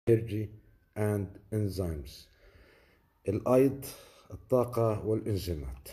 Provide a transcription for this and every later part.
energy and enzymes الأيض الطاقة والإنزيمات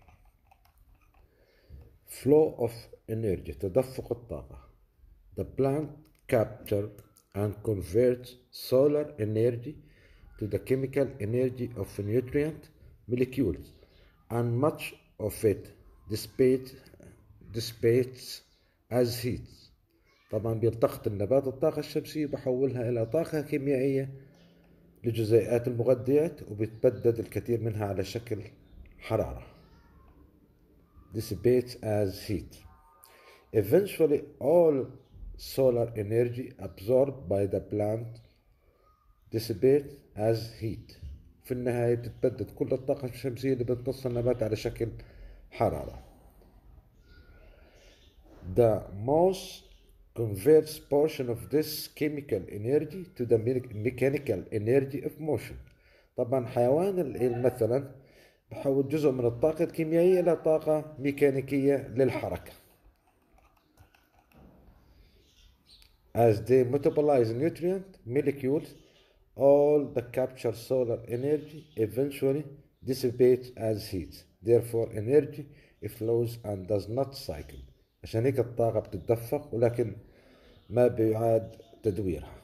flow of energy تدفق الطاقة the plant captured and converts solar energy to the chemical energy of nutrient molecules and much of it dissipates, dissipates as heat طبعا بيلتقط النبات الطاقة الشمسية وبحولها إلى طاقة كيميائية لجزيئات المغذيات وبتبدد الكثير منها على شكل حرارة dissipates as heat eventually all solar energy absorbed by the plant dissipate as heat في النهاية بتتبدد كل الطاقة الشمسية اللي بتمتص النبات على شكل حرارة The most converts portion of this chemical energy to the mechanical energy of motion طبعا حيوان الإيل مثلا بحول جزء من الطاقة الكيميائية إلى طاقة ميكانيكية للحركة as they metabolize nutrient molecules all the captured solar energy eventually dissipates as heat therefore energy flows and does not cycle عشان هيك الطاقة بتتدفق ولكن ما بيعاد تدويرها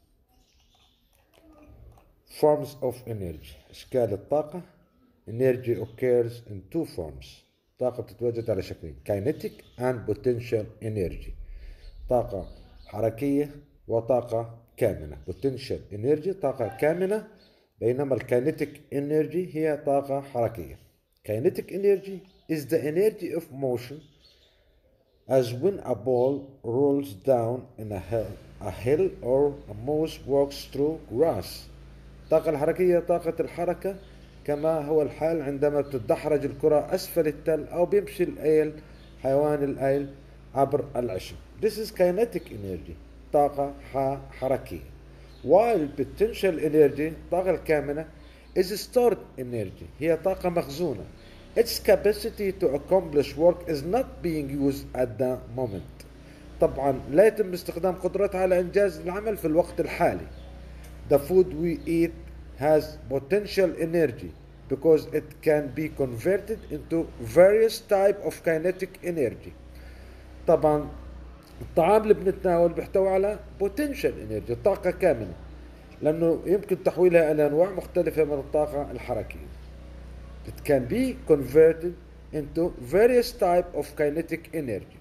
forms of energy أشكال الطاقة energy occurs in two forms طاقة بتتواجد على شكلين kinetic and potential energy طاقة حركية وطاقة كامنة potential energy طاقة كامنة بينما الكاينتيك energy هي طاقة حركية kinetic energy is the energy of motion as when a ball rolls down in a hill, a hill or a mouse walks through grass الطاقة الحركية طاقة الحركة كما هو الحال عندما تدحرج الكرة أسفل التل أو بيمشي الأيل حيوان الأيل عبر العشب This is kinetic energy طاقة حركية while potential energy الطاقة الكامنة is stored energy هي طاقة مخزونة its capacity to accomplish work is not being used at the moment طبعا لا يتم استخدام قدرتها على إنجاز العمل في الوقت الحالي the food we eat has potential energy because it can be converted into various type of kinetic energy طبعا الطعام اللي بنتناول بيحتوي على potential energy طاقة كامنة لأنه يمكن تحويلها إلى أنواع مختلفة من الطاقة الحركية It can be converted into various type of kinetic energy.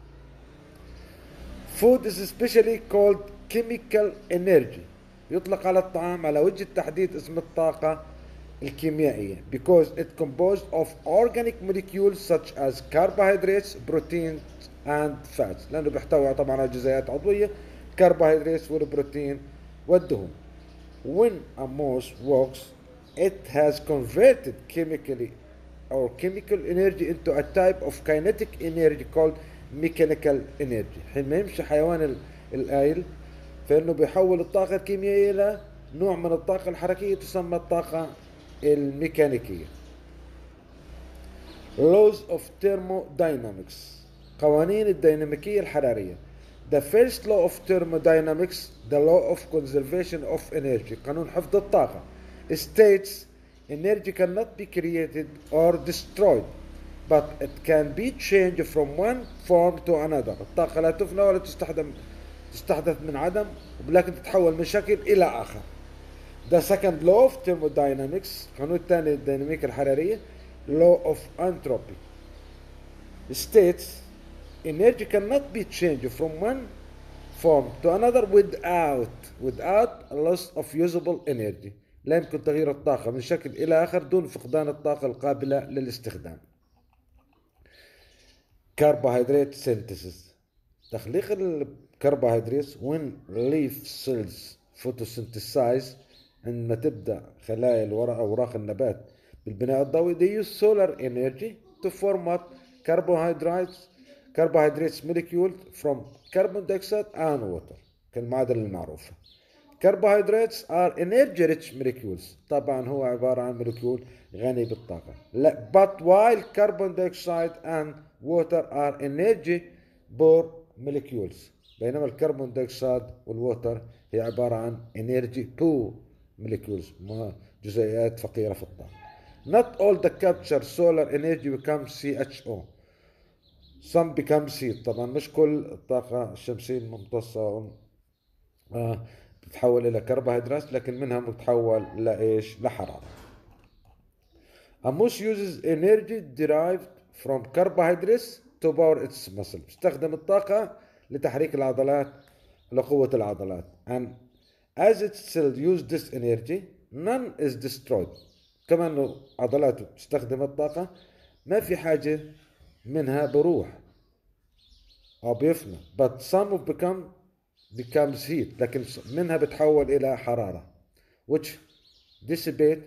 Food is especially called chemical energy. يطلق على الطعام على وجه التحديد اسم الطاقة الكيميائية because it composed of organic molecules such as carbohydrates, proteins and fats لأنه بيحتوي طبعا على جزيئات عضوية carbohydrates والبروتين والدهون. When a mouse walks it has converted chemically or chemical energy into a type of kinetic energy called mechanical energy حين ما يمشي حيوان الآيل فإنه بيحول الطاقة الكيميائية إلى نوع من الطاقة الحركية تسمى الطاقة الميكانيكية laws of thermodynamics قوانين الديناميكية الحرارية The first law of thermodynamics the law of conservation of energy قانون حفظ الطاقة states energy cannot be created or destroyed but it can be changed from one form to another الطاقة لا تفنى ولا تستخدم تستحدث من عدم ولكن تتحول من شكل إلى آخر The second law of thermodynamics قانون الثاني للديناميكا الحرارية law of entropy states energy cannot be changed from one form to another without without a loss of usable energy لا يمكن تغيير الطاقة من شكل إلى آخر دون فقدان الطاقة القابلة للاستخدام. كربوهيدرات سينثيسيس تخليق الكربوهيدرات when leaf cells photosynthesize عندما تبدأ خلايا الورق أوراق النبات بالبناء الضوئي they use solar energy to form up carbohydrates carbohydrates molecule from carbon dioxide and water كالمعادلة المعروفة. carbohydrates are energy rich molecules طبعا هو عبارة عن مولكيول غني بالطاقة لا but while carbon dioxide and water are energy poor molecules بينما الكربون دioxide والووتر هي عبارة عن energy poor molecules جزيئات فقيرة في الطاقة not all the captured solar energy becomes CHO some becomes heat طبعا مش كل الطاقة الشمسية الممتصة آه تتحول إلى كربوهيدرات لكن منها متحول لإيش لحرارة A moose uses energy derived from carbohydrates to power its muscle بيستخدم الطاقة لتحريك العضلات لقوة العضلات and as its cells use this energy none is destroyed كما انه عضلاته تستخدم الطاقة ما في حاجة منها بروح او بيفنى but some of become becomes heat لكن منها بتحول الى حرارة which dissipate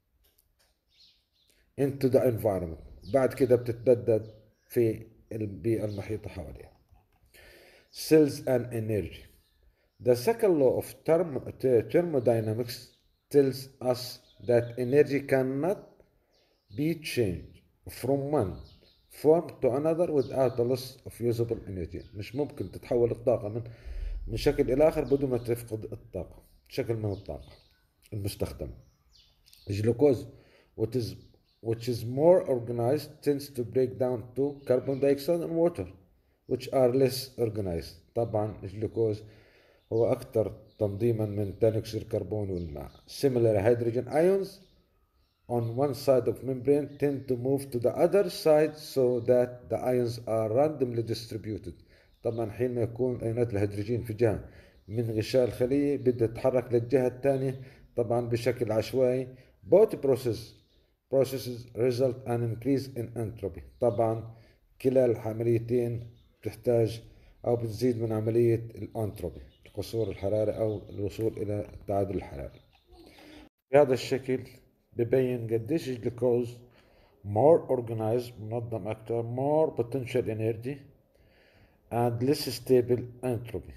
into the environment بعد كده بتتبدد في البيئة المحيطة حواليها cells and energy the second law of thermodynamics tells us that energy cannot be changed from one form to another without the loss of usable energy مش ممكن تتحول الطاقة من من شكل إلى آخر بدون ما تفقد الطاقة شكل من الطاقة المستخدم الجلوكوز which is which is more organized tends to break down to carbon dioxide and water which are less organized طبعا الجلوكوز هو أكثر تنظيما من ثاني أكسيد الكربون والماء similar hydrogen ions on one side of membrane tend to move to the other side so that the ions are randomly distributed طبعا حين ما يكون ايونات الهيدروجين في جهة من غشاء الخلية بدها تتحرك للجهة الثانية طبعا بشكل عشوائي both process processes result an increase in entropy طبعا كلا العمليتين بتحتاج أو بتزيد من عملية الأنتروبي القصور الحراري أو الوصول إلى التعادل الحراري بهذا الشكل ببين قديش الجلوكوز more organized منظم أكثر more potential energy and less stable entropy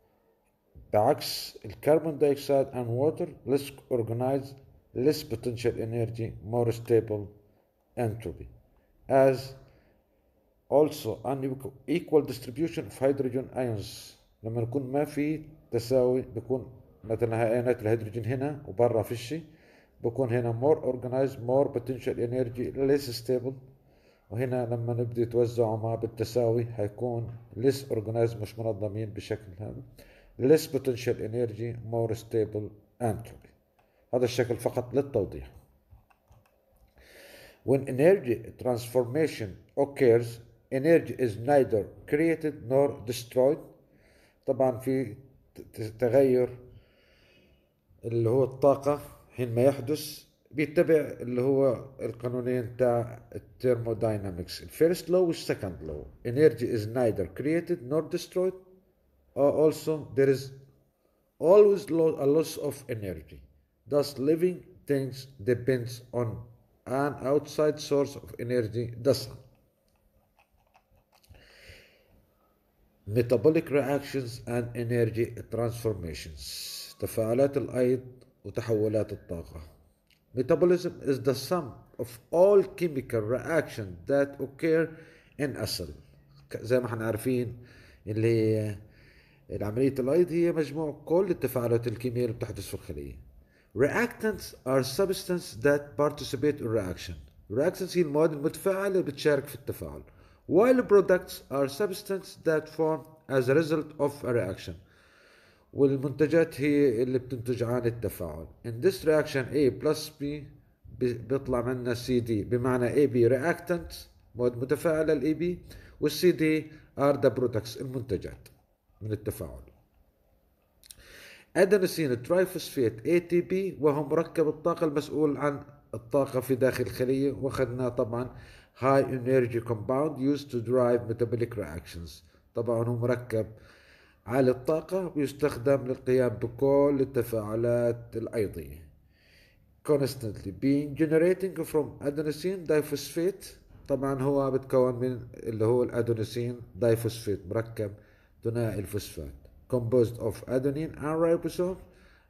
بعكس الكربون دايوكسيد and water less organized less potential energy more stable entropy as also unequal distribution of hydrogen ions لما يكون ما في تساوي بيكون مثلا ايونات الهيدروجين هنا وبرا فيش بكون هنا more organized more potential energy less stable وهنا لما نبدأ يتوزعوا مع بالتساوي هيكون less organized مش منظمين بشكل هذا less potential energy more stable entropy هذا الشكل فقط للتوضيح when energy transformation occurs energy is neither created nor destroyed طبعا في تغير اللي هو الطاقة حين ما يحدث بيتبع اللي هو القانونين تاع الثيرموداينامكس الفيرست لو والسكند لو energy is neither created nor destroyed or also there is always a loss of energy thus living things depends on an outside source of energy the sun metabolic reactions and energy transformations تفاعلات الأيض وتحولات الطاقة Metabolism is the sum of all chemical reactions that occur in a cell زي ما احنا عارفين اللي هي عملية الأيض هي مجموع كل التفاعلات الكيميائية اللي بتحدث في الخلية Reactants are substances that participate in reaction Reactants هي المواد المتفاعلة اللي بتشارك في التفاعل while products are substances that form as a result of a reaction والمنتجات هي اللي بتنتج عن التفاعل in this reaction A plus B بيطلع منا CD بمعنى AB reactant مواد متفاعلة ال AB وال CD are the products المنتجات من التفاعل أدينوسين ترايفوسفيت ATP وهو مركب الطاقة المسؤول عن الطاقة في داخل الخلية واخذناه طبعا high energy compound used to drive metabolic reactions طبعا هو مركب عالي الطاقة ويستخدم للقيام بكل التفاعلات الأيضية constantly being generating from adenosine diphosphate طبعا هو بتكون من اللي هو الادينوسين دايفوسفيت مركب ثنائي الفوسفات composed of adenine and ribosome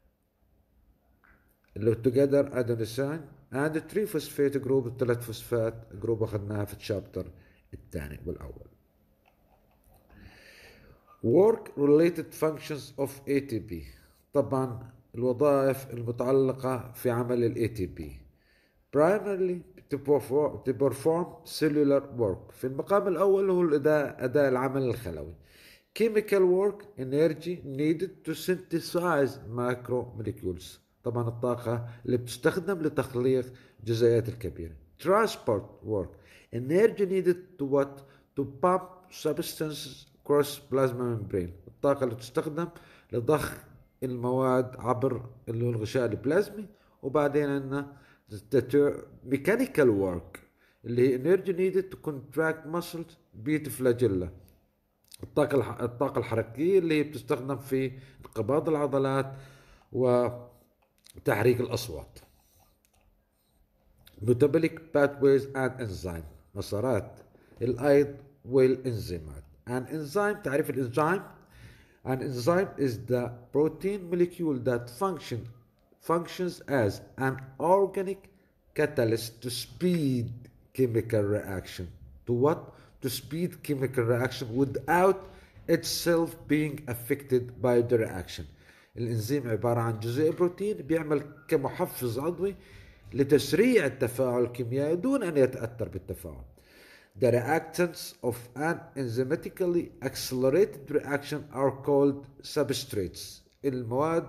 اللي together adenosine and triphosphate جروب الثلاث فوسفات جروب اخذناها في الشابتر الثاني والاول work related functions of ATP طبعا الوظائف المتعلقة في عمل ال ATP primarily to perform, to perform cellular work في المقام الأول هو الأداء أداء العمل الخلوي chemical work energy needed to synthesize macromolecules طبعا الطاقة اللي بتستخدم لتخليق الجزيئات الكبيرة transport work energy needed to what to pump substances cross plasma membrane الطاقة اللي تستخدم لضخ المواد عبر اللي هو الغشاء البلازمي وبعدين عندنا mechanical work اللي هي energy needed to contract muscles beat flagella الطاقة الطاقة الحركية اللي هي بتستخدم في انقباض العضلات وتحريك الأصوات metabolic pathways and enzyme مسارات الأيض والإنزيمات an enzyme تعريف الإنزيم an enzyme is the protein molecule that function functions as an organic catalyst to speed chemical reaction to what to speed chemical reaction without itself being affected by the reaction الانزيم عبارة عن جزيء بروتين بيعمل كمحفز عضوي لتسريع التفاعل الكيميائي دون أن يتأثر بالتفاعل The reactants of an enzymatically accelerated reaction are called substrates المواد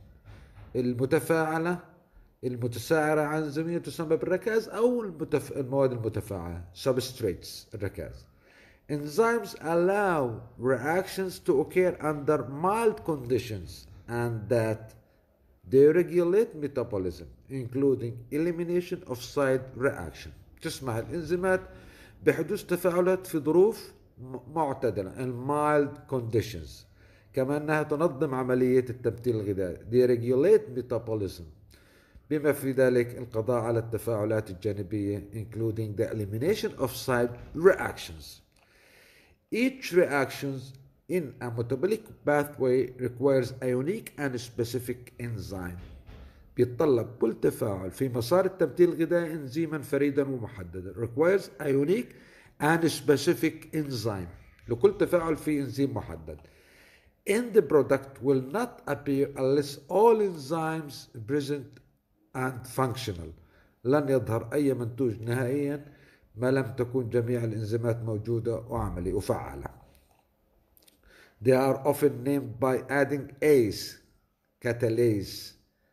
المتفاعلة المتساعرة عن زمية تسمى بالركاز أو المتف... المواد المتفاعلة substrates الركاز Enzymes allow reactions to occur under mild conditions and that they regulate metabolism including elimination of side reaction تسمح الانزيمات بحدوث تفاعلات في ظروف معتدلة mild conditions كما أنها تنظم عملية التمثيل الغذائي they regulate metabolism بما في ذلك القضاء على التفاعلات الجانبية including the elimination of side reactions each reactions in a metabolic pathway requires a unique and specific enzyme بيتطلب كل تفاعل في مسار التمثيل الغذائي انزيما فريدا ومحددا requires a unique and specific enzyme لكل تفاعل في انزيم محدد in the product will not appear unless all enzymes present and functional لن يظهر أي منتوج نهائيا ما لم تكن جميع الإنزيمات موجودة وعملي وفعالة They are often named by adding ase, catalase,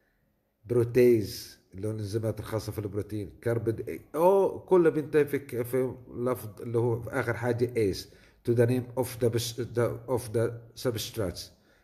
بروتيز اللي هو الانزيمات الخاصه في البروتين كربد او كله بينتهي في في لفظ اللي هو في اخر حاجه ايس to the name of the of the substrates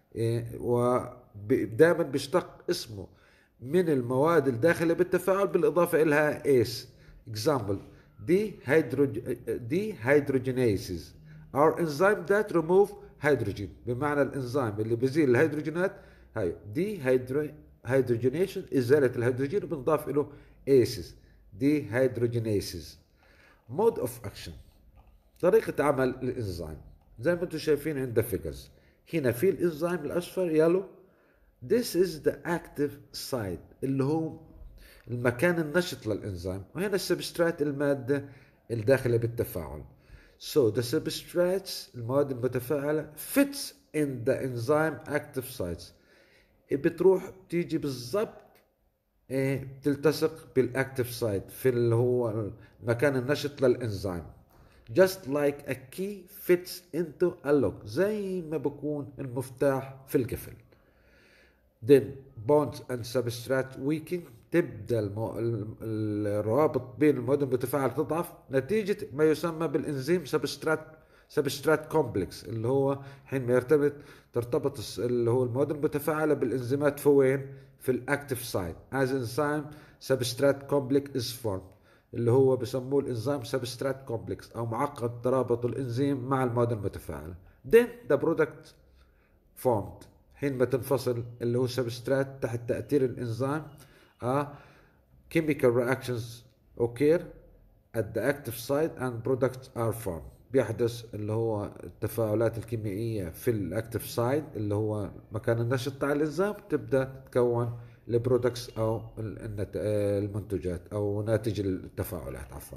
ودائما بيشتق اسمه من المواد الداخله بالتفاعل بالاضافه الها ايس example دي دي hydrogenases are enzyme that remove hydrogen بمعنى الانزيم اللي بيزيل الهيدروجينات هاي دي هيدرو هيدروجينيشن ازاله الهيدروجين وبنضاف له ايسز دي هيدروجينيسز مود اوف اكشن طريقة عمل الانزيم زي ما انتم شايفين عند فيجرز هنا في الانزيم الاصفر يالو This is the active site اللي هو المكان النشط للانزيم وهنا السبسترات المادة الداخلة بالتفاعل So the substrates المواد المتفاعلة fits in the enzyme active sites بتروح بتيجي بالضبط ايه بتلتصق بالاكتف سايت في اللي هو مكان النشط للانزيم just like a key fits into a lock زي ما بكون المفتاح في القفل then bonds and substrate weakening تبدا المو... الروابط بين المواد المتفاعله تضعف نتيجه ما يسمى بالانزيم سبسترات سبسترات كومبلكس اللي هو حينما يرتبط ترتبط اللي هو المواد المتفاعله بالانزيمات في وين؟ في الاكتف سايت از انزيم سبسترات كومبلكس از فورم اللي هو بسموه الانزيم سبسترات كومبلكس او معقد ترابط الانزيم مع المواد المتفاعله then the product formed حينما تنفصل اللي هو سبسترات تحت تاثير الانزيم اه chemical reactions occur at the active site and products are formed بيحدث اللي هو التفاعلات الكيميائية في الاكتف سايد اللي هو مكان النشط تاع الانزيم تبدا تتكون البرودكتس او المنتجات او ناتج التفاعلات عفوا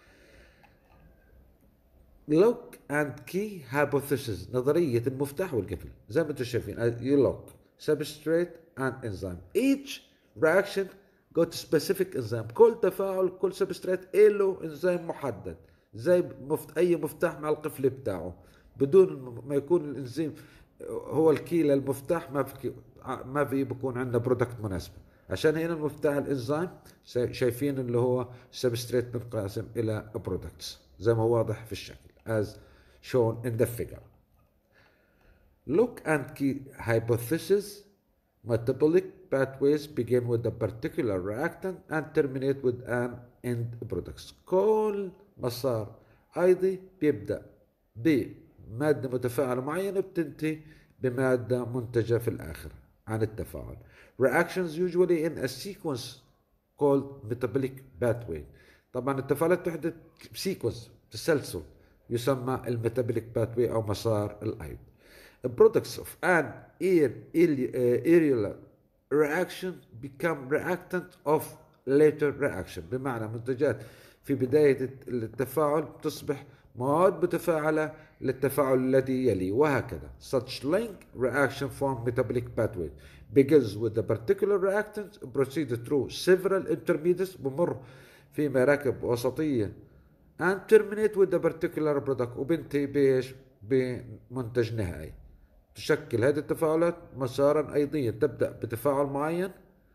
لوك اند كي hypothesis نظرية المفتاح والقفل زي ما انتم شايفين يلوك سبستريت and enzyme each reaction got specific enzyme كل تفاعل كل سبستريت له انزيم محدد زي مفت... اي مفتاح مع القفل بتاعه بدون ما يكون الانزيم هو الكي للمفتاح ما في ما في بكون عندنا برودكت مناسبه عشان هنا المفتاح الانزيم شايفين اللي هو سبستريت بنقسم الى برودكتس زي ما هو واضح في الشكل as shown in the figure look and key hypothesis metabolic pathways begin with a particular reactant and terminate with an end products كل مسار ايضي بيبدا بماده متفاعله معينه بتنتهي بماده منتجه في الاخر عن التفاعل reactions usually in a sequence called metabolic pathway طبعا التفاعلات تحدث بسيكونس تسلسل يسمى الميتابوليك باثوي او مسار الايض products of an aerial reaction become reactant of later reaction بمعنى منتجات في بداية التفاعل تصبح مواد متفاعلة للتفاعل الذي يلي وهكذا such link reaction form metabolic pathway begins with a particular reactant proceed through several intermediates بمر في مراكب وسطية and terminate with a particular product وبنتهي بايش بمنتج نهائي تشكل هذه التفاعلات مسارا أيضيا تبدأ بتفاعل معين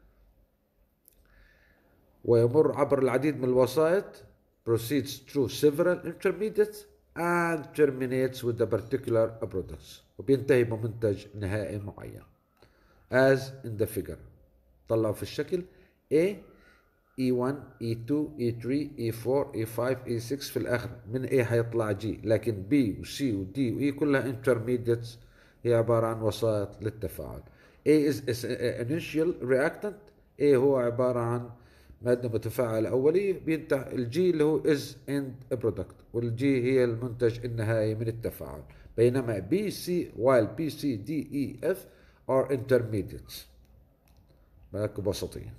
ويمر عبر العديد من الوسائط proceeds through several intermediates and terminates with a particular products وبينتهي بمنتج نهائي معين as in the figure طلعوا في الشكل A E1 E2 E3 E4 E5 E6 في الآخر من A حيطلع G لكن B و C و D و E كلها intermediates هي عبارة عن وسائط للتفاعل A is initial reactant A هو عبارة عن مادة متفاعلة أولية بينتهي الجي اللي هو is end product والجي هي المنتج النهائي من التفاعل بينما B C while B C D E F are intermediates مراكب وسطية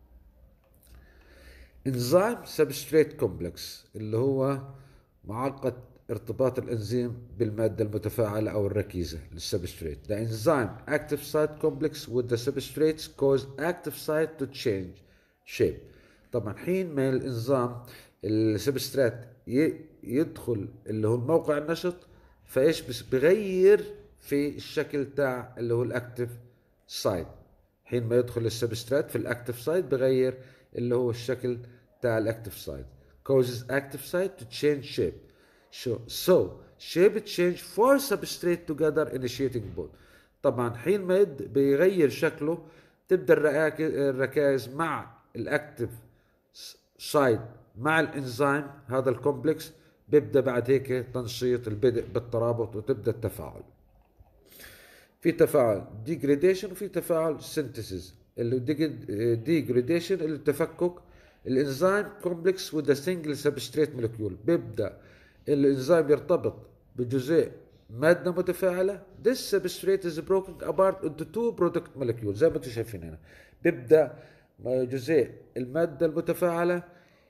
enzyme substrate complex اللي هو معقد ارتباط الانزيم بالمادة المتفاعلة أو الركيزة للسبستريت. The enzyme active site complex with the substrates cause active site to change shape. طبعا حين ما الانزيم السبسترات يدخل اللي هو الموقع النشط فايش بس بغير في الشكل تاع اللي هو الاكتف سايد حين ما يدخل السبسترات في الاكتف سايد بغير اللي هو الشكل تاع الاكتف سايد causes active site to change shape so, so shape change for substrate together initiating bond طبعا حين ما يد بيغير شكله تبدا الركائز مع الاكتف سايد مع الانزيم هذا الكومبلكس بيبدا بعد هيك تنشيط البدء بالترابط وتبدا التفاعل في تفاعل ديجريديشن وفي تفاعل سينثيسيس اللي ديجريديشن اللي التفكك الانزيم كومبلكس وذ سنجل سبستريت مولكيول بيبدا الانزيم يرتبط بجزيء ماده متفاعله this substrate is broken apart into two product molecules زي ما انتم شايفين هنا بيبدا جزيء الماده المتفاعله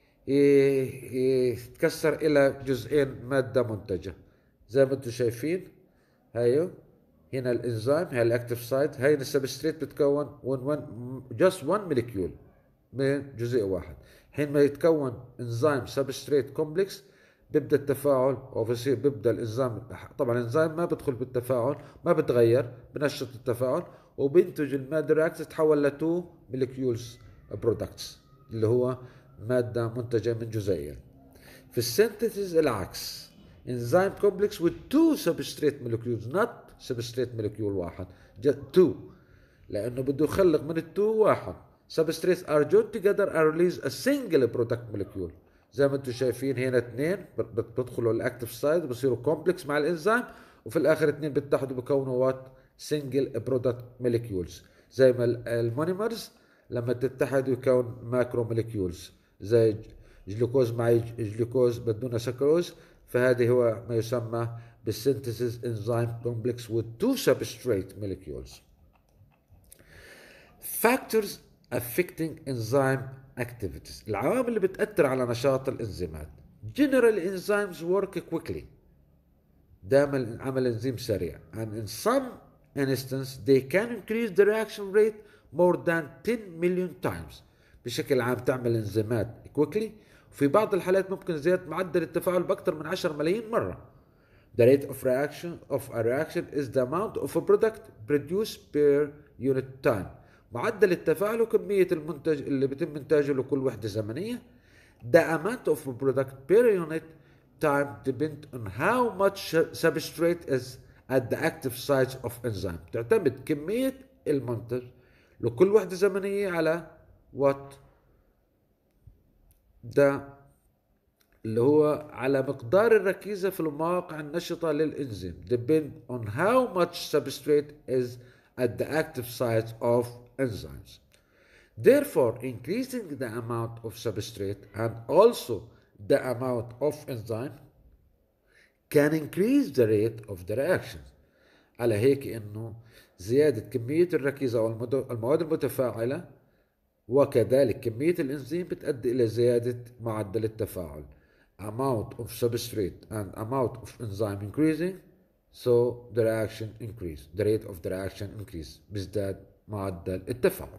يتكسر الى جزئين ماده منتجه زي ما انتم شايفين هايو هنا الانزيم هاي الاكتف سايت هاي السبستريت بتكون جاست 1 موليكيول من جزيء واحد حين ما يتكون انزيم سبستريت كومبلكس بيبدا التفاعل وبصير بيبدا الانزيم طبعا الانزيم ما بدخل بالتفاعل ما بتغير بنشط التفاعل وبينتج الماده رياكت تتحول ل 2 موليكيولز برودكتس اللي هو ماده منتجه من جزيئين في السينثيسيس العكس انزيم كومبلكس with two substrate molecules not substrate molecule واحد two لانه بده يخلق من التو واحد substrates are joined together and release a single product molecule زي ما انتم شايفين هنا اثنين بيدخلوا الاكتف سايد بصيروا كومبلكس مع الانزيم وفي الاخر اثنين بيتحدوا بكونوا وات سنجل برودكت موليكيولز زي ما المونيمرز لما تتحد يكون ماكرو موليكيولز زي جلوكوز مع جلوكوز بدون سكروز فهذه هو ما يسمى بالسينثيسيس انزيم كومبلكس with two substrate molecules. Factors affecting enzyme activities العوامل اللي بتأثر على نشاط الانزيمات General enzymes work quickly دائما عمل انزيم سريع and in some instance they can increase the reaction rate more than 10 million times بشكل عام تعمل انزيمات quickly وفي بعض الحالات ممكن زيادة معدل التفاعل بأكثر من 10 ملايين مرة The rate of reaction of a reaction is the amount of a product produced per unit time معدل التفاعل وكمية المنتج اللي بيتم إنتاجه لكل وحدة زمنية The amount of a product per unit time depend on how much substrate is at the active site of enzyme تعتمد كمية المنتج لكل وحدة زمنية على what the اللي هو على مقدار الركيزة في المواقع النشطة للإنزيم depend on how much substrate is at the active site of enzymes. Therefore, increasing the amount of substrate and also the amount of enzyme can increase the rate of the reaction. على هيك انه زيادة كمية الركيزة او المواد المتفاعلة وكذلك كمية الانزيم بتؤدي الى زيادة معدل التفاعل. Amount of substrate and amount of enzyme increasing so the reaction increase the rate of the reaction increase بيزداد معدل التفاعل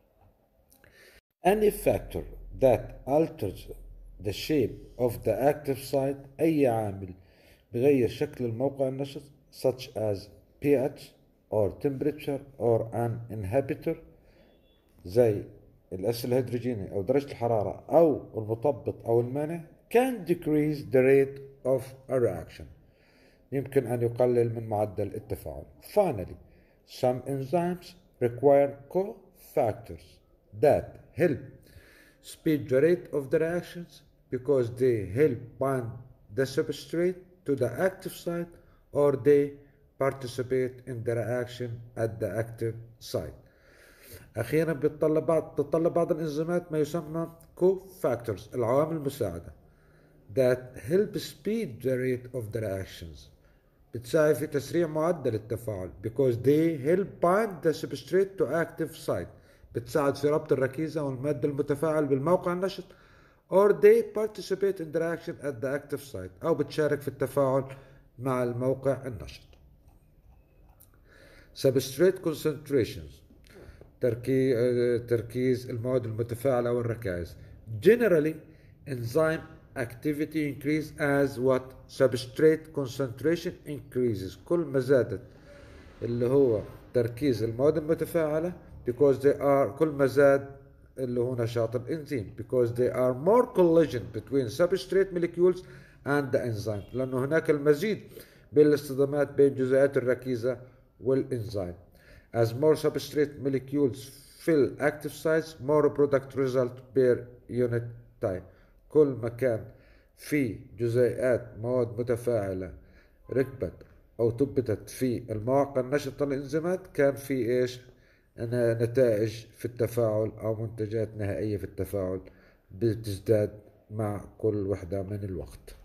any factor that alters the shape of the active site أي عامل بغير شكل الموقع النشط such as pH or temperature or an inhibitor زي الأسل الهيدروجيني أو درجة الحرارة أو المطبط أو المانع can decrease the rate of a reaction يمكن أن يقلل من معدل التفاعل. Finally, some enzymes require cofactors that help speed the rate of the reactions because they help bind the substrate to the active site or they participate in the reaction at the active site. أخيرا بتطلب بعض تتطلب بعض الإنزيمات ما يسمى cofactors العوامل المساعدة that help speed the rate of the reactions بتساعد في تسريع معدل التفاعل because they help bind the substrate to active site بتساعد في ربط الركيزة والمادة المتفاعل بالموقع النشط or they participate in the reaction at the active site أو بتشارك في التفاعل مع الموقع النشط substrate concentrations تركيز المواد المتفاعلة والركائز generally enzyme activity increase as what substrate concentration increases كل ما زادت اللي هو تركيز المواد المتفاعلة because they are كل ما زاد اللي هو نشاط الانزيم because they are more collision between substrate molecules and the enzyme لأنه هناك المزيد بين الاصطدامات بين جزيئات الركيزة والانزيم as more substrate molecules fill active sites more product result per unit time كل ما كان في جزيئات مواد متفاعلة ركبت أو ثبتت في المواقع النشطة للإنزيمات كان في إيش نتائج في التفاعل أو منتجات نهائية في التفاعل بتزداد مع كل وحدة من الوقت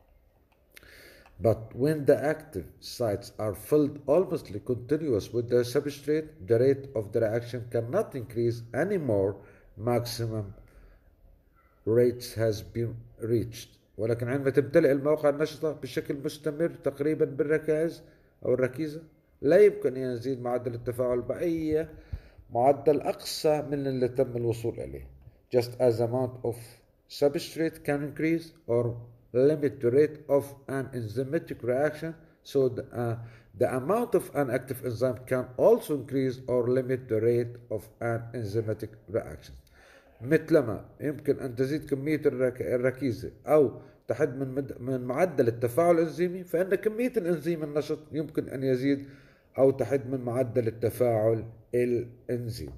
But when the active sites are filled almost continuous with the substrate, the rate of the reaction cannot increase anymore maximum rates has been reached ولكن عندما تمتلئ المواقع النشطة بشكل مستمر تقريبا بالركائز أو الركيزة لا يمكن أن يزيد معدل التفاعل بأي معدل أقصى من اللي تم الوصول إليه just as amount of substrate can increase or limit the rate of an enzymatic reaction so the, uh, the amount of an active enzyme can also increase or limit the rate of an enzymatic reaction مثلما يمكن أن تزيد كمية الركيزة أو تحد من من معدل التفاعل الإنزيمي فإن كمية الإنزيم النشط يمكن أن يزيد أو تحد من معدل التفاعل الإنزيمي.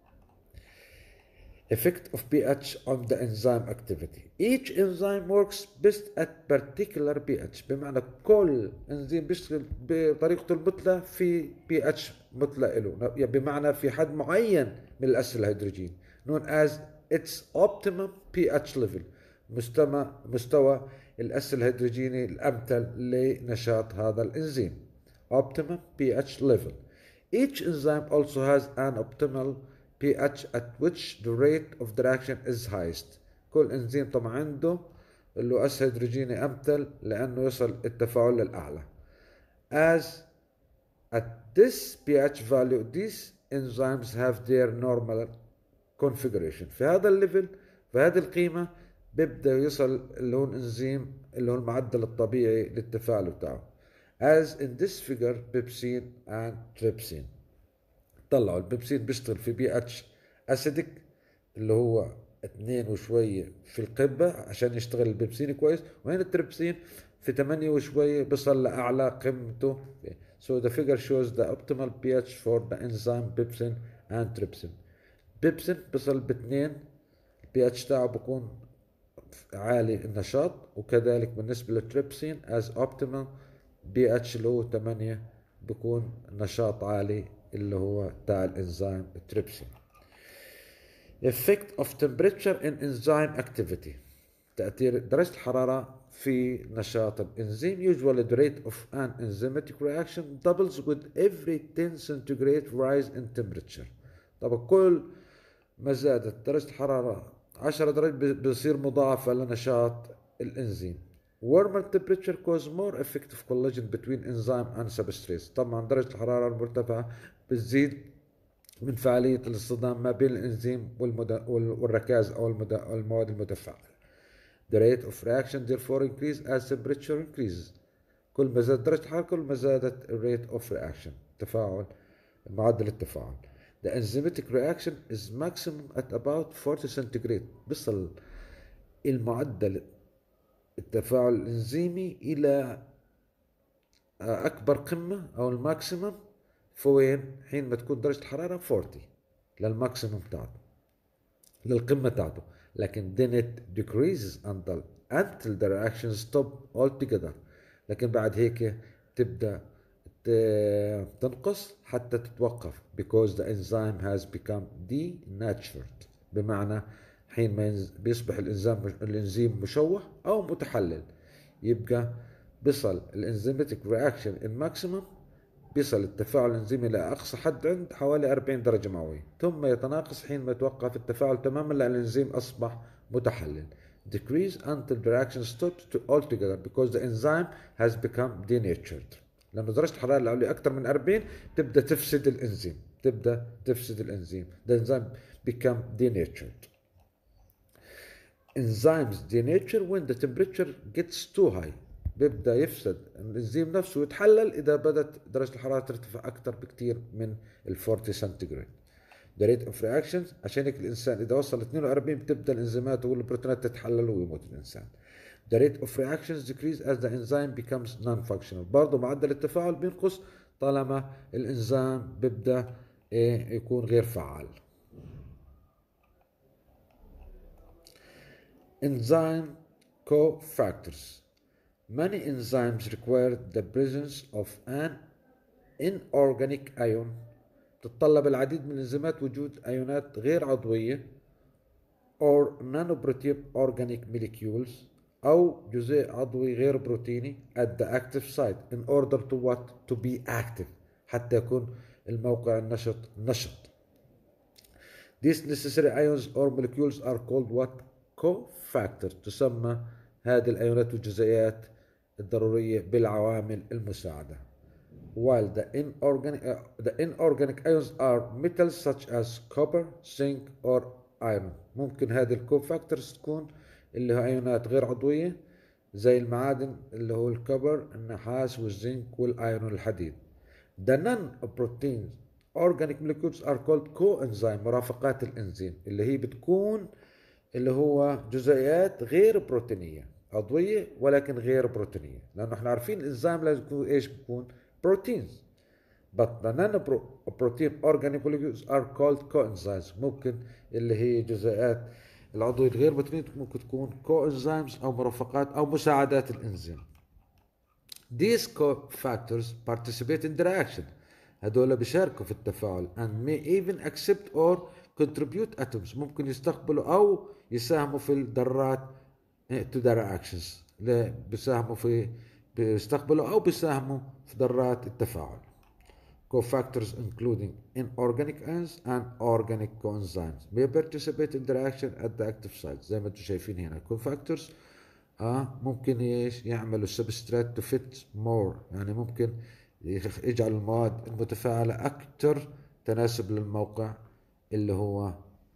Effect of pH on the enzyme activity. Each enzyme works best at particular pH بمعنى كل انزيم بيشتغل بطريقته المثلى في pH مثلى له بمعنى في حد معين من الأسل الهيدروجين known as its optimum pH level مستوى مستوى الأسل الهيدروجيني الأمثل لنشاط هذا الإنزيم optimum pH level each enzyme also has an optimal pH at which the rate of the reaction is highest كل انزيم طبعا عنده اللي هو أسل هيدروجيني أمثل لأنه يصل التفاعل للأعلى as at this pH value these enzymes have their normal configuration في هذا الليفل في هذه القيمة بيبدأ يصل اللي هو الانزيم اللي هو المعدل الطبيعي للتفاعل بتاعه as in this figure بيبسين and trypsin طلعوا البيبسين بيشتغل في بي اتش اسيدك اللي هو اثنين وشوية في القبة عشان يشتغل البيبسين كويس وهنا التريبسين في 8 وشوية بيصل لأعلى قيمته so the figure shows the optimal pH for the enzyme pepsin and trypsin بيبسين بيصل باثنين البي اتش تاعه بكون عالي النشاط وكذلك بالنسبة للتريبسين as optimal بي اتش اللي هو 8 بكون نشاط عالي اللي هو تاع الانزيم التريبسين effect of temperature in enzyme activity تأثير درجة الحرارة في نشاط الإنزيم usually the rate of an enzymatic reaction doubles with every 10 centigrade rise in temperature طبعا كل ما زادت درجة الحرارة 10 درجات بيصير مضاعفة لنشاط الإنزيم warmer temperature cause more effective collagen between enzyme and substrate طبعا درجة الحرارة المرتفعة بتزيد من فعالية الاصطدام ما بين الإنزيم والركاز أو المواد المتفاعلة The rate of reaction therefore increase as temperature increases كل ما زادت درجة الحرارة كل ما زادت rate of reaction تفاعل معدل التفاعل The enzymatic reaction is maximum at about 40 centigrade بيصل المعدل التفاعل الإنزيمي إلى أكبر قمة أو الماكسيمم فوين حين ما تكون درجة الحرارة 40 للماكسيمم بتاعته للقمة بتاعته لكن then it decreases until until the reaction stop altogether لكن بعد هيك تبدأ تنقص حتى تتوقف because the enzyme has become denatured بمعنى حين ما بيصبح الانزيم الانزيم مشوه او متحلل يبقى بيصل الانزيمتيك رياكشن الماكسيمم بيصل التفاعل الانزيمي الى اقصى حد عند حوالي 40 درجه مئويه ثم يتناقص حين ما يتوقف التفاعل تماما لان الانزيم اصبح متحلل decrease until the reaction stops to altogether because the enzyme has become denatured لانه درجه الحراره العليا اكثر من 40 تبدا تفسد الانزيم تبدا تفسد الانزيم the enzyme become denatured enzymes denature when the temperature gets too high بيبدا يفسد الانزيم نفسه يتحلل اذا بدات درجه الحراره ترتفع اكثر بكثير من ال 40 سنتيجريد the rate of reactions عشان هيك الانسان اذا وصل 42 بتبدا الانزيمات والبروتينات تتحلل ويموت الانسان the rate of reactions decrease as the enzyme becomes non-functional برضه معدل التفاعل بينقص طالما الانزيم بيبدا ايه يكون غير فعال enzyme cofactors Many enzymes require the presence of an inorganic ion تتطلب العديد من الانزيمات وجود ايونات غير عضوية or nanoprotein organic molecules أو جزيء عضوي غير بروتيني at the active site in order to what to be active حتى يكون الموقع النشط نشط These necessary ions or molecules are called what cofactor تسمى هذه الأيونات والجزيئات الضرورية بالعوامل المساعدة while the inorganic, uh, the inorganic ions are metals such as copper, zinc or iron ممكن هذه الكوفاكتورز تكون اللي هو ايونات غير عضوية زي المعادن اللي هو الكبر النحاس والزنك والايرون الحديد The non-protein organic molecules are called coenzyme مرافقات الانزيم اللي هي بتكون اللي هو جزيئات غير بروتينيه عضويه ولكن غير بروتينيه لانه احنا عارفين الانزيم لازم يكون ايش بيكون بروتينز but the non-protein organic molecules are called coenzymes ممكن اللي هي جزيئات العضوية الغير بروتينية ممكن تكون coenzymes أو مرافقات أو مساعدات الإنزيم These cofactors participate in the reaction هدول بيشاركوا في التفاعل and may even accept or contribute atoms ممكن يستقبلوا أو يساهموا في الذرات to the reactions بيساهموا في بيستقبلوا أو بيساهموا في ذرات التفاعل cofactors including inorganic ions and organic coenzymes may participate in the reaction at the active site زي ما انتم شايفين هنا cofactors اه ممكن ايش يعملوا substrate to fit more يعني ممكن يجعل المواد المتفاعلة أكثر تناسب للموقع اللي هو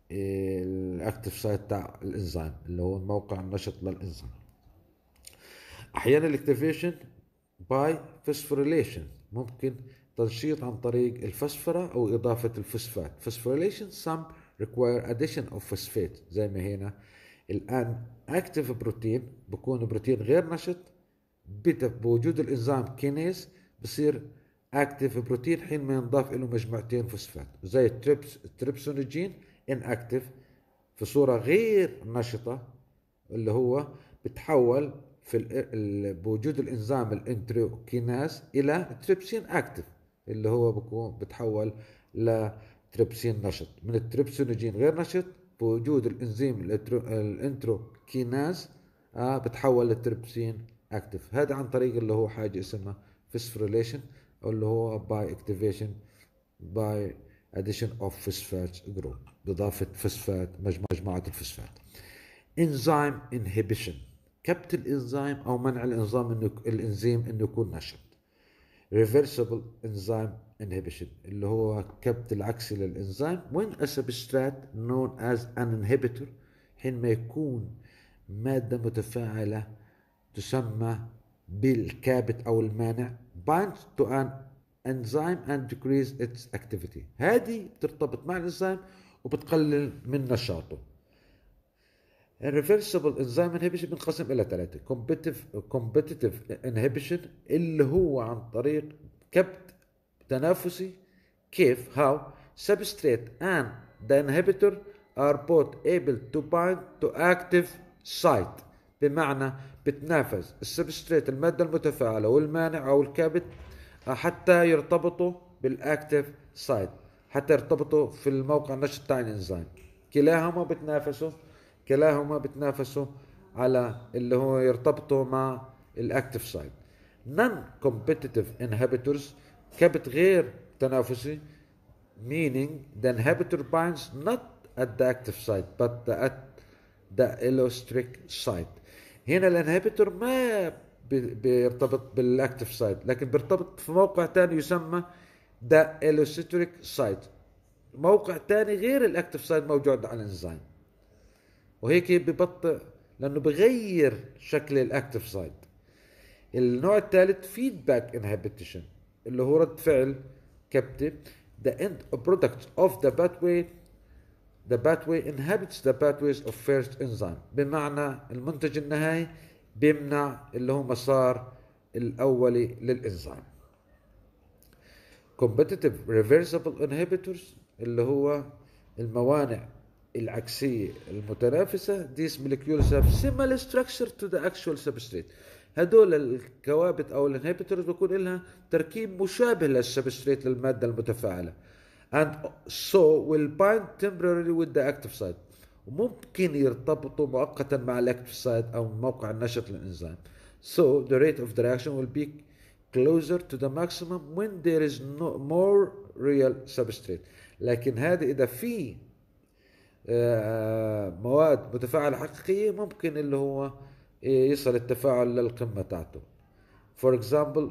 الاكتف سايت تاع الانزيم اللي هو الموقع النشط للانزيم احيانا الاكتيفيشن باي فوسفوريليشن ممكن تنشيط عن طريق الفسفرة او اضافة الفوسفات فوسفوريليشن some require addition of phosphate زي ما هنا الان اكتف بروتين بكون بروتين غير نشط بوجود الانزيم كينيز بصير اكتف بروتين حين ما ينضاف له مجموعتين فوسفات زي التريبس التريبسونيجين ان اكتف في صوره غير نشطه اللي هو بتحول في بوجود الانزيم الانتروكيناز الى تريبسين اكتف اللي هو بكون بتحول لتريبسين نشط من التريبسونيجين غير نشط بوجود الانزيم الانتروكيناز آه بتحول لتريبسين اكتف هذا عن طريق اللي هو حاجه اسمها فسفريليشن اللي هو باي اكتيفيشن باي addition of phosphate group بإضافة فوسفات مجموعة الفوسفات enzyme inhibition كبت الانزيم او منع الانزيم انه الانزيم انه يكون نشط reversible enzyme inhibition اللي هو كبت العكسي للانزيم when a substrate known as an inhibitor حين ما يكون مادة متفاعلة تسمى بالكابت او المانع binds to an enzyme and decrease its activity هذه بترتبط مع الانزيم وبتقلل من نشاطه الريفرسبل انزيم انهبيشن بنقسم الى ثلاثه كومبتيتيف كومبتيتيف انهبيشن اللي هو عن طريق كبت تنافسي كيف هاو substrate and the inhibitor are both able to bind to active site بمعنى بتنافس السبستريت الماده المتفاعله والمانع او الكبت حتى يرتبطوا بالاكتف سايت حتى يرتبطوا في الموقع النشط تاع الانزيم كلاهما بتنافسوا كلاهما بتنافسوا على اللي هو يرتبطوا مع الاكتف سايت نون كومبيتيتيف انهبيتورز كبت غير تنافسي meaning the inhibitor binds not at the active site but the, at the allostric site هنا الانهبيتور ما بيرتبط بالاكتف سايت لكن بيرتبط في موقع ثاني يسمى ذا الوستريك سايت موقع ثاني غير الاكتف سايت موجود على الانزيم وهيك ببطئ لانه بغير شكل الاكتف سايت النوع الثالث فيدباك انهبيتيشن اللي هو رد فعل كبتة the end product of the pathway the pathway inhibits the pathways of first enzyme بمعنى المنتج النهائي بيمنع اللي هو مسار الأولي للإنزيم competitive reversible inhibitors اللي هو الموانع العكسية المتنافسة these molecules have similar structure to the actual substrate هدول الكوابت أو الانهبيتورز بيكون لها تركيب مشابه للسبستريت للمادة المتفاعلة and so will bind temporarily with the active site وممكن يرتبطوا مؤقتا مع الاكتف سايت او موقع النشط للانزيم so the rate of the reaction will be closer to the maximum when there is no more real substrate لكن هذا اذا في مواد متفاعلة حقيقية ممكن اللي هو يصل التفاعل للقمة تاعته for example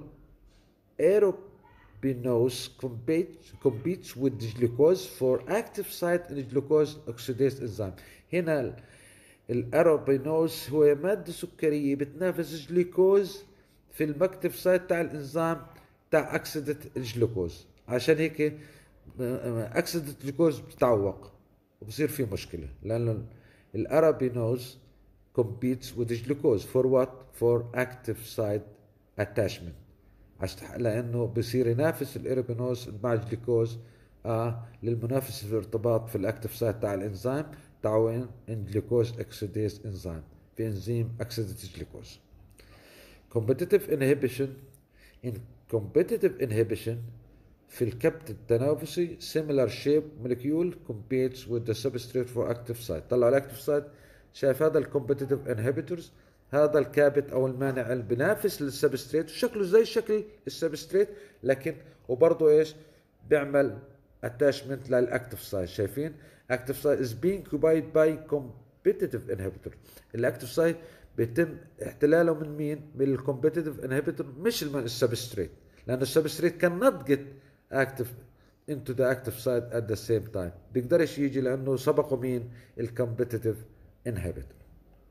aerobinose competes, competes with the glucose for active site in glucose oxidase enzyme هنا الاروبينوز هو مادة سكرية بتنافس الجلوكوز في المكتب سايت تاع الانزيم تاع اكسدة الجلوكوز عشان هيك اكسدة الجلوكوز بتتعوق وبصير في مشكلة لأن الارابينوز competes with glucose for what? For active site attachment لأنه بصير ينافس الارابينوز مع الجلوكوز آه للمنافسة في الارتباط في الاكتف سايت تاع الانزيم تعوين ان جلوكوز اكسيديز انزيم في انزيم اكسيديز جلوكوز competitive inhibition in competitive inhibition في الكبت التنافسي similar shape molecule competes with the substrate for active site طلع الاكتف سايت شايف هذا الكومبتيتيف انهبيتورز هذا الكابت او المانع اللي بينافس للسبستريت شكله زي شكل السبستريت لكن وبرضه ايش بيعمل اتاشمنت للاكتف سايت شايفين active site is being occupied by competitive inhibitor الاكتف سايت بيتم احتلاله من مين من الكومبيتيتيف انهبيتور مش من السبستريت لان السبستريت كان نوت جيت اكتف into the active site at the same time بيقدرش يجي لانه سبقوا مين الكومبيتيتيف inhibitor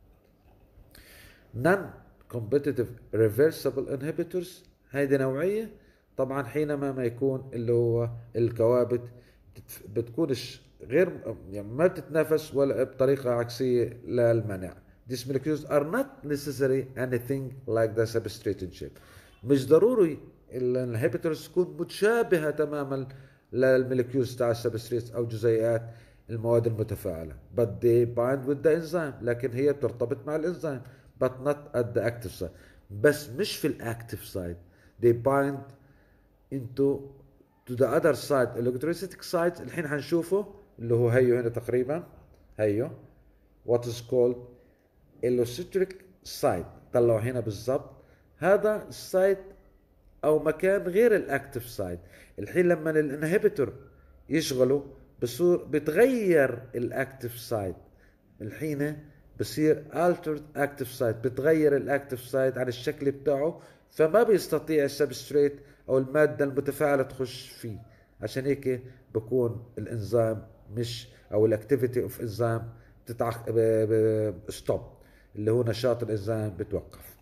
non competitive reversible inhibitors هذه نوعيه طبعا حينما ما يكون اللي هو الكوابت بتكونش غير يعني ما بتتنافس ولا بطريقه عكسيه للمنع These molecules are not necessarily anything like the substrate shape مش ضروري الانهبيتورز تكون متشابهه تماما للمولكيولز تاع السبستريت او جزيئات المواد المتفاعله but they bind with the enzyme لكن هي بترتبط مع الانزيم but not at the active site بس مش في الاكتف سايت they bind into to the other side electrolytic site الحين حنشوفه اللي هو هيو هنا تقريبا هيو what is called electrolytic site طلعوا هنا بالضبط هذا السايت او مكان غير الاكتف سايت الحين لما الانهبيتور يشغله بصير بتغير الاكتف سايت الحين بصير altered active site بتغير الاكتف سايت عن الشكل بتاعه فما بيستطيع السبستريت او الماده المتفاعله تخش فيه عشان هيك بكون الانزيم مش او الاكتيفيتي اوف انزيم بتتعق ستوب اللي هو نشاط الانزيم بتوقف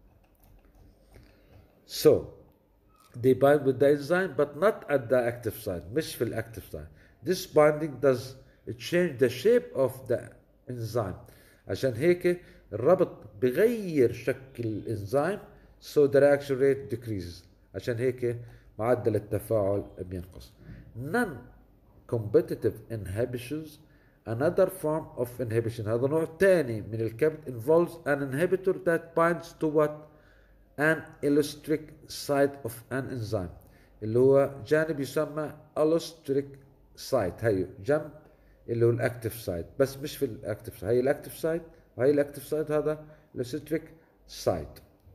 so they bind with the enzyme but not at the active site مش في الاكتف site this binding does change the shape of the enzyme عشان هيك الربط بغير شكل الانزيم so the reaction rate decreases عشان هيك معدل التفاعل بينقص non competitive inhibitions another form of inhibition هذا نوع ثاني من الكبت involves an inhibitor that binds to what an allostric site of an enzyme اللي هو جانب يسمى allostric site هي جنب اللي هو الاكتف سايت بس مش في الاكتف سايت هي الاكتف سايت وهي الاكتف سايت هذا allostric سايت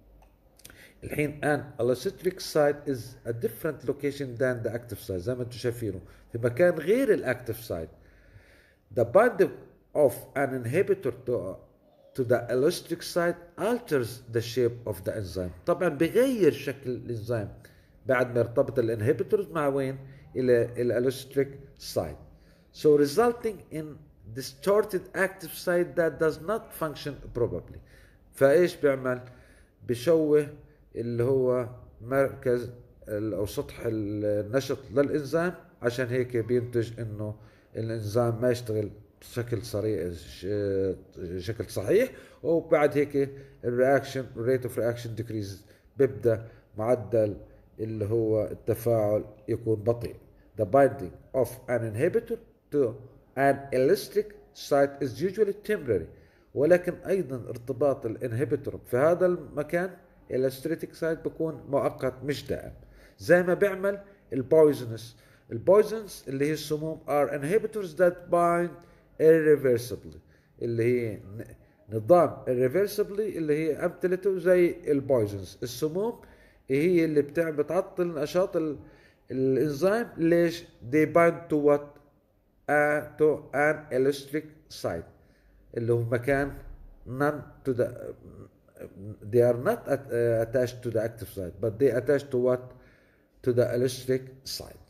الحين ان allocentric site is a different location than the active site زي ما انتم شايفينه في مكان غير الاكتف سايت the binding of an inhibitor to to the allocentric site alters the shape of the enzyme طبعا بغير شكل الانزيم بعد ما يرتبط الانهبيتورز مع وين الى الالوستريك site so resulting in distorted active site that does not function properly فايش بيعمل بشوه اللي هو مركز او سطح النشط للانزيم عشان هيك بينتج انه الانزيم ما يشتغل بشكل صريح شكل صحيح وبعد هيك الرياكشن ريت اوف رياكشن ديكريز بيبدا معدل اللي هو التفاعل يكون بطيء the binding of an inhibitor to an elastic site is usually temporary ولكن ايضا ارتباط الانهبيتور في هذا المكان الاستريتيك سايت بكون مؤقت مش دائم زي ما بيعمل البويزنس البويزنس اللي هي السموم are inhibitors that bind irreversibly اللي هي نظام irreversibly اللي هي امثلته زي البويزنس السموم هي اللي بتعمل بتعطل نشاط الانزيم ليش they bind to what uh, to an electric site اللي هو مكان non to the they are not at, uh, attached to the active site, but they attach to what? To the electric site.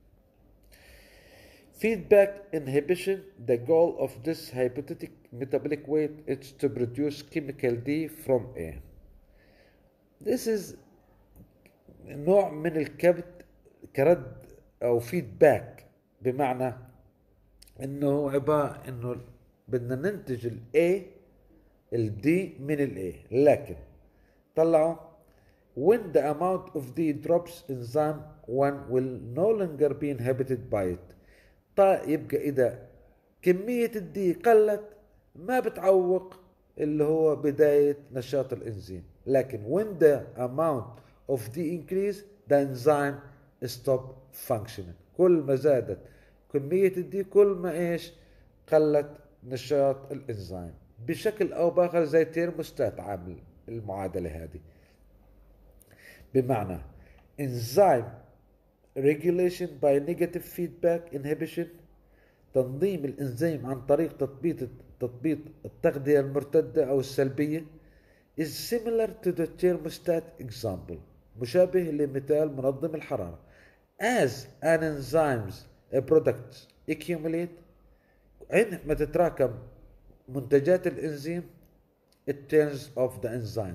Feedback inhibition, the goal of this hypothetic metabolic weight is to produce chemical D from A. This is نوع من الكبت كرد او فيدباك بمعنى انه عباره انه بدنا ننتج الاي الدي من الاي لكن طلعوا when the amount of D drops enzyme one will no longer be inhibited by it طيب يبقى اذا كمية الدي قلت ما بتعوق اللي هو بداية نشاط الانزيم لكن when the amount of D increase the enzyme stop functioning كل ما زادت كمية الدي كل ما ايش قلت نشاط الانزيم بشكل او باخر زي تيرموستات عامل المعادله هذه بمعنى enzyme regulation by negative feedback inhibition تنظيم الانزيم عن طريق تطبيق تطبيق التغذية المرتدة أو السلبية is similar to the thermostat example مشابه لمثال منظم الحرارة as an enzymes a product accumulate عندما تتراكم منتجات الانزيم it turns off the enzyme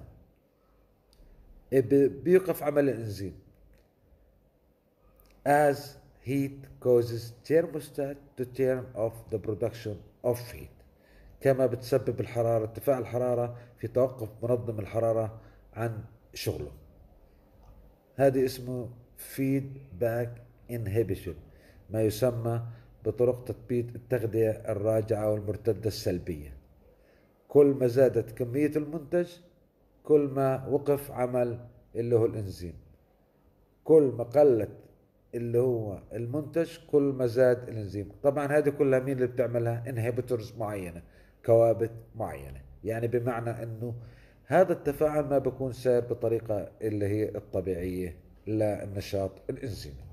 بيوقف عمل الانزيم as heat causes thermostat to turn off the production of heat كما بتسبب الحرارة ارتفاع الحرارة في توقف منظم الحرارة عن شغله هذه اسمه feedback inhibition ما يسمى بطرق تثبيت التغذية الراجعة والمرتدة السلبية كل ما زادت كمية المنتج كل ما وقف عمل اللي هو الانزيم كل ما قلت اللي هو المنتج كل ما زاد الانزيم طبعا هذه كلها مين اللي بتعملها انهبيتورز معينه كوابت معينه يعني بمعنى انه هذا التفاعل ما بيكون سائر بطريقه اللي هي الطبيعيه للنشاط الانزيمي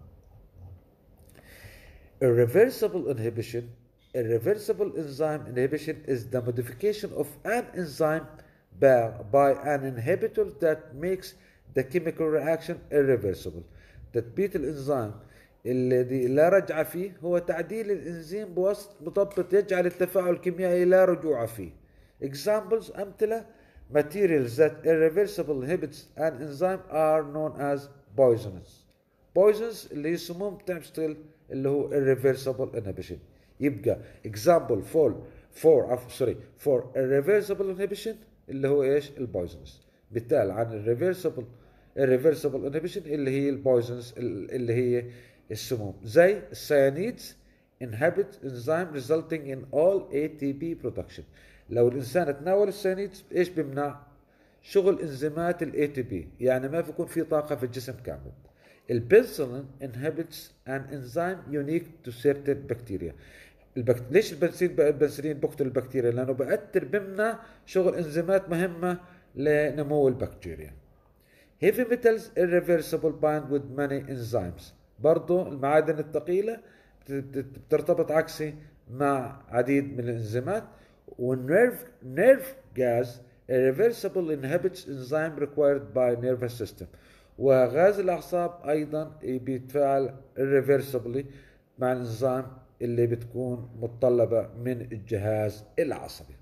irreversible inhibition irreversible enzyme inhibition is the modification of an enzyme by, by an inhibitor that makes the chemical reaction irreversible تثبيت الانزيم الذي لا رجعة فيه هو تعديل الانزيم بواسطة مضبط يجعل التفاعل الكيميائي لا رجوع فيه examples أمثلة materials that irreversible inhibits an enzyme are known as poisons poisons اللي هي سموم بتشتغل اللي هو irreversible inhibition يبقى example for for sorry for irreversible inhibition اللي هو ايش البويزنز بالتالي عن الريفرسبل الريفرسبل انهبيشن اللي هي البويزنز اللي هي السموم زي السيانيدز inhibit enzyme resulting in all ATP production لو الانسان تناول السيانيدز ايش بيمنع شغل انزيمات الاي تي بي يعني ما بيكون في طاقه في الجسم كامل البنسلين inhibits an enzyme unique to certain bacteria البكت... ليش البنسلين البنسلين بقتل البكتيريا لانه بأثر بمنع شغل انزيمات مهمه لنمو البكتيريا heavy metals irreversible bind with many enzymes برضو المعادن الثقيلة بترتبط عكسي مع عديد من الانزيمات والنيرف نيرف جاز irreversible inhibits enzyme required by nervous system وغاز الاعصاب ايضا بيتفاعل irreversibly مع الانزيم اللي بتكون متطلبة من الجهاز العصبي